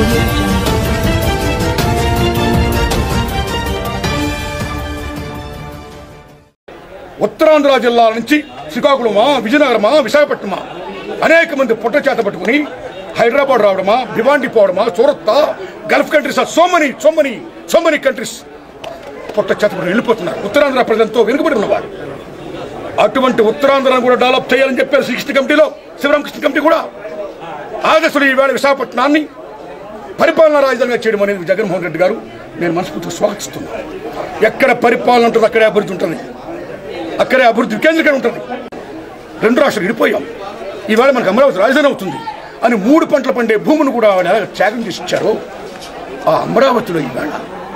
audio jungle. Uttarandhra జిల్లాల నుంచి శ్రీకాకుళమా విజయనగరమా విశాఖపట్నమా అనేక మంది పుట్ట చేత పట్టుకుని హైదరాబాద్ రావడమా భివాండి పోవడమా Surat Gulf countries so money so money so money countries పుట్ట చేత పట్టుకుని వెళ్ళిపోతున్నారు ఉత్తరాంధ్ర ప్రజలతో వెనుకబడి ఉన్నవారు అటువంటి ఉత్తరాంధ్రను కూడా డెవలప్ చేయాలని చెప్పారు శ్రీకృష్ణ కమిటీలో శివరామకృష్ణ కమిటీ కూడా ఆదర్శులు ఈవేళ విశాఖపట్నాన్ని పరిపాలనా రాజధానిగా చేయడం అనేది జగన్మోహన్ రెడ్డి గారు నేను మనస్ఫూర్తిగా స్వాగతిస్తున్నాను ఎక్కడ పరిపాలన ఉంటుంది అక్కడే అభివృద్ధి ఉంటుంది అక్కడే అభివృద్ధి వికేంద్రీకరణ ఉంటుంది రెండు రాష్ట్రాలు విడిపోయాం ఈవేళ మనకు అమరావతి రాజధాని అవుతుంది అని మూడు పంటలు పండే భూమిని కూడా వాళ్ళు ఎలా త్యాగం చేసి ఇచ్చారో ఆ అమరావతిలో ఈవేళ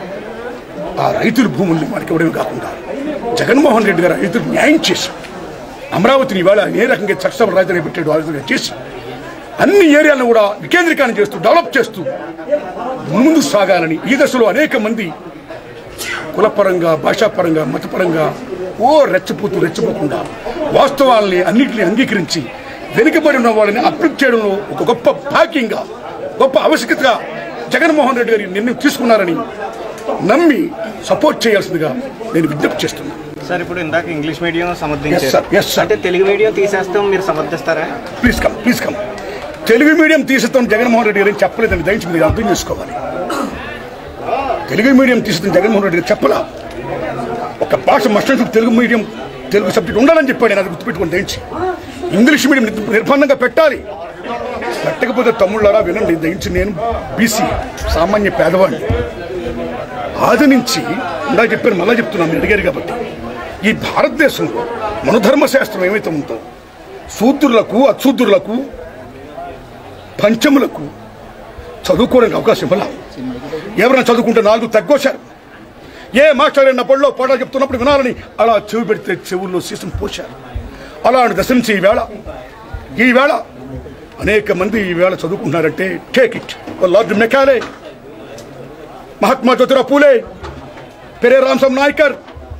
ఆ రైతుల భూముల్ని మనకి ఇవ్వడమే కాకుండా జగన్మోహన్ రెడ్డి గారు రైతులకు న్యాయం చేసి అమరావతిని ఇవాళ ఏ రకంగా చట్టసభ రాజధాని పెట్టాడు ఆ విధంగా చేసి అన్ని ఏరియాలను కూడా వికేంద్రీకరణ చేస్తూ డెవలప్ చేస్తూ ముందు సాగాలని ఈ దశలో అనేక మంది కులపరంగా భాషాపరంగా మతపరంగా ఓ రెచ్చపోతూ రెచ్చపోకుండా వాస్తవాల్ని అన్నింటినీ అంగీకరించి వెనుకబడి ఉన్న వాళ్ళని అభివృద్ధి చేయడంలో ఒక గొప్ప భాగ్యంగా గొప్ప ఆవశ్యకతగా జగన్మోహన్ రెడ్డి గారి నిర్ణయం తీసుకున్నారని నమ్మి సపోర్ట్ చేయాల్సిందిగా నేను విజ్ఞప్తి చేస్తున్నాను సార్ ఇప్పుడు ఇందాక ఇంగ్లీష్ మీడియం Yes, sir. సమర్థించారు Yes, sir. అంటే తెలుగు మీడియం తీసేస్తాం మీరు సమర్థిస్తారా please come please come Telugu medium తీసేస్తాం జగన్మోహన్ రెడ్డి గారు ఏం చెప్పలేదని దయచేసి మీరు అర్థం చేసుకోవాలి తెలుగు మీడియం తీసేస్తాం జగన్మోహన్ రెడ్డి గారు చెప్పలా ఒక భాష must Telugu medium Telugu subject ఉండాలని చెప్పాడు నేను అది గుర్తుపెట్టుకుని దయించి ఇంగ్లీష్ మీడియం నిర్- నిర్బంధంగా పెట్టాలి పెట్టకపోతే తమ్ముళ్ళారా వినండి దయించి నేను బీసీ సామాన్య పేదవాడిని ఆది నుంచి ఇందా చెప్పాను మళ్ళా చెప్తున్నాను మీరు అడిగారు కాబట్టి ఈ భారతదేశంలో మనధర్మ శాస్త్రం ఏమైతే ఉందో శూద్రులకు అశూద్రులకు పంచములకు చదువుకోవడానికి అవకాశం ఇవ్వాల ఎవరైనా చదువుకుంటే నాలుగు తగ్గోశారు ఏ మాస్టర్ అయిన బడిలో పాఠాలు చెప్తున్నప్పుడు వినాలని అలా చెవి పెడితే చెవుల్లో సీసం పోశారు అలాంటి దశ నుంచి ఈవేళ ఈవేళ అనేక మంది ఈవేళ చదువుకుంటున్నారంటే take it lord Macaulay Mahatma Jyotirao Phule Periyar Ramasamy Naicker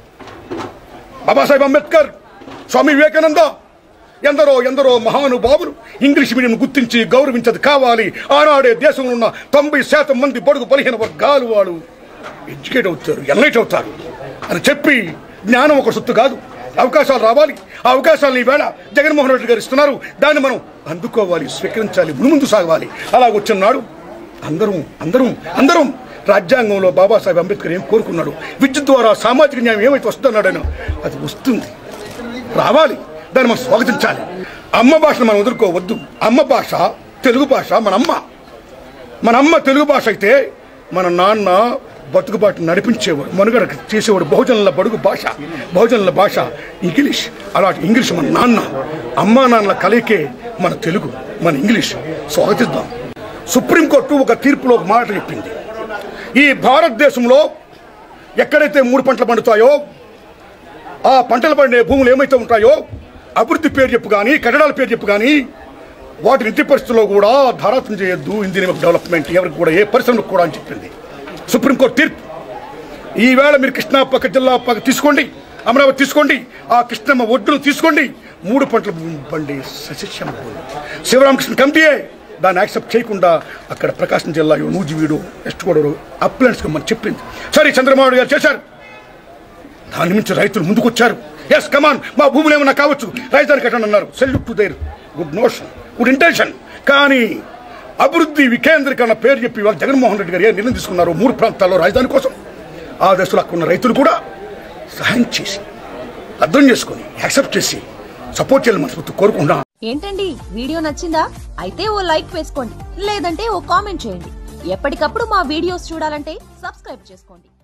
Babasaheb Ambedkar Swami Vivekananda ఎందరో ఎందరో మహానుభావులు ఇంగ్లీష్ మీడియం గుర్తించి గౌరవించదు కావాలి ఆనాడే దేశంలో ఉన్న తొంభై శాతం మంది బడుగు బలహీన వర్గాలు వాళ్ళు ఎడ్యుకేట్ అవుతారు ఎన్లైట్ అవుతారు అని చెప్పి జ్ఞానం ఒక సొత్తు కాదు అవకాశాలు రావాలి ఆ అవకాశాలను ఈవేళ జగన్మోహన్ రెడ్డి గారు ఇస్తున్నారు దాన్ని మనం అందుకోవాలి స్వీకరించాలి ముందు సాగవాలి అలా వచ్చినాడు అందరం అందరం అందరం రాజ్యాంగంలో బాబాసాహెబ్ అంబేద్కర్ ఏం కోరుకున్నాడు విద్యుత్ ద్వారా సామాజిక న్యాయం ఏమైతే వస్తుందన్నాడనో అది వస్తుంది రావాలి దాన్ని మనం స్వాగతించాలి అమ్మ భాషను మనం ఎదుర్కోవద్దు అమ్మ భాష తెలుగు భాష మన అమ్మ మన అమ్మ తెలుగు భాష అయితే మన నాన్న బతుకుబాటు నడిపించేవాడు మనుగడ చేసేవాడు బహుజనుల బడుగు భాష బహుజనుల భాష ఇంగ్లీష్ అలాంటి ఇంగ్లీష్ మన నాన్న అమ్మా నాన్నల కలయికే మన తెలుగు మన ఇంగ్లీష్ స్వాగతిద్దాం సుప్రీంకోర్టు ఒక తీర్పులో ఒక మాట చెప్పింది ఈ భారతదేశంలో ఎక్కడైతే మూడు పంటలు పండుతాయో ఆ పంటలు పండే భూములు ఏమైతే ఉంటాయో అభివృద్ధి పేరు చెప్పు కానీ కట్టడాల పేరు చెప్పు కానీ వాటిని ఇంటి పరిస్థితుల్లో కూడా ధారాతం చేయొద్దు ఇండియన్ డెవలప్మెంట్ ఎవరికి కూడా ఏ పరిశ్రమకు కూడా అని చెప్పింది సుప్రీంకోర్టు తీర్పు ఈవేళ మీరు కృష్ణా పక్క జిల్లా పక్క తీసుకోండి అమరావతి తీసుకోండి ఆ కృష్ణమ్మ ఒడ్డును తీసుకోండి మూడు పంటల భూమి పండి సస్యశ్యామ భూమి శివరామకృష్ణ కమిటీయే దాన్ని యాక్సెప్ట్ చేయకుండా అక్కడ ప్రకాశం జిల్లా నూజివీడు వెస్ట్ గోదావరి అప్లాండ్స్కి మనం చెప్పింది సరే చంద్రబాబు నాయుడు గారు చేశారు దాని నుంచి రైతులు ముందుకొచ్చారు ఎస్ కమాన్ మా భూములు ఏమన్నా కావచ్చు రైతాన్ని కట్టండి అన్నారు salute to their good notion good intention కానీ అభివృద్ధి వికేంద్రీకరణ పేరు చెప్పి వాళ్ళు జగన్మోహన్ రెడ్డి గారు ఏ నిర్ణయం తీసుకున్నారు మూడు ప్రాంతాల్లో రాజధాని కోసం ఆ దశలో అక్కడ ఉన్న రైతులు కూడా సహాయం చేసి అర్థం చేసుకొని యాక్సెప్ట్ చేసి సపోర్ట్ చేయాలని మనస్ఫూర్తి కోరుకుంటున్నాం ఏంటండి వీడియో నచ్చిందా అయితే ఓ లైక్ వేసుకోండి లేదంటే ఓ కామెంట్ చేయండి ఎప్పటికప్పుడు మా వీడియోస్ చూడాలంటే సబ్స్క్రైబ్ చేసుకోండి